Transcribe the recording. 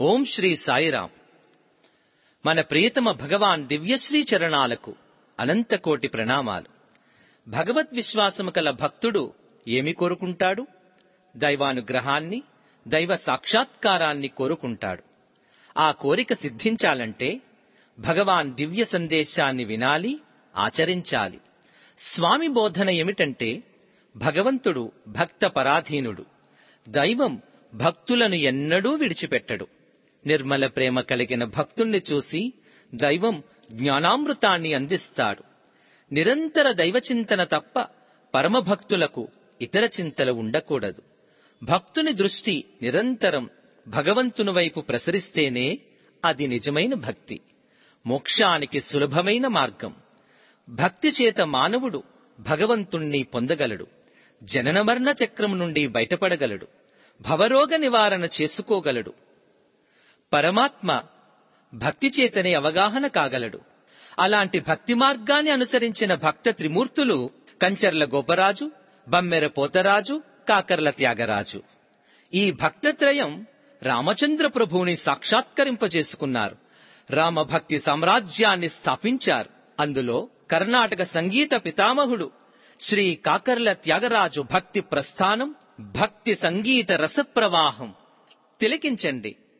ఓం శ్రీ సాయిరాం మన ప్రియతమ భగవాన్ దివ్యశ్రీ చరణాలకు అనంతకోటి ప్రణామాలు భగవద్ విశ్వాసము కల భక్తుడు ఏమి కోరుకుంటాడు దైవానుగ్రహాన్ని దైవ సాక్షాత్కారాన్ని కోరుకుంటాడు ఆ కోరిక సిద్ధించాలంటే భగవాన్ దివ్య సందేశాన్ని వినాలి ఆచరించాలి స్వామి బోధన ఏమిటంటే భగవంతుడు భక్త పరాధీనుడు దైవం భక్తులను ఎన్నడూ విడిచిపెట్టడు నిర్మల ప్రేమ కలిగిన భక్తుణ్ణి చూసి దైవం జ్ఞానామృతాన్ని అందిస్తాడు నిరంతర దైవచింతన తప్ప పరమభక్తులకు ఇతర చింతలు ఉండకూడదు భక్తుని దృష్టి నిరంతరం భగవంతుని వైపు ప్రసరిస్తేనే అది నిజమైన భక్తి మోక్షానికి సులభమైన మార్గం భక్తి చేత మానవుడు భగవంతుణ్ణి పొందగలడు జనన మరణ చక్రం నుండి బయటపడగలడు భవరోగ నివారణ చేసుకోగలడు పరమాత్మ భక్తి చేతనే అవగాహన కాగలడు అలాంటి భక్తి మార్గాన్ని అనుసరించిన భక్త త్రిమూర్తులు కంచర్ల గోపరాజు బమ్మెర పోతరాజు కాకర్ల త్యాగరాజు ఈ భక్తత్రయం రామచంద్ర ప్రభువుని సాక్షాత్కరింపజేసుకున్నారు రామభక్తి సామ్రాజ్యాన్ని స్థాపించారు అందులో కర్ణాటక సంగీత పితామహుడు శ్రీ కాకర్ల త్యాగరాజు భక్తి ప్రస్థానం భక్తి సంగీత రసప్రవాహం తిలకించండి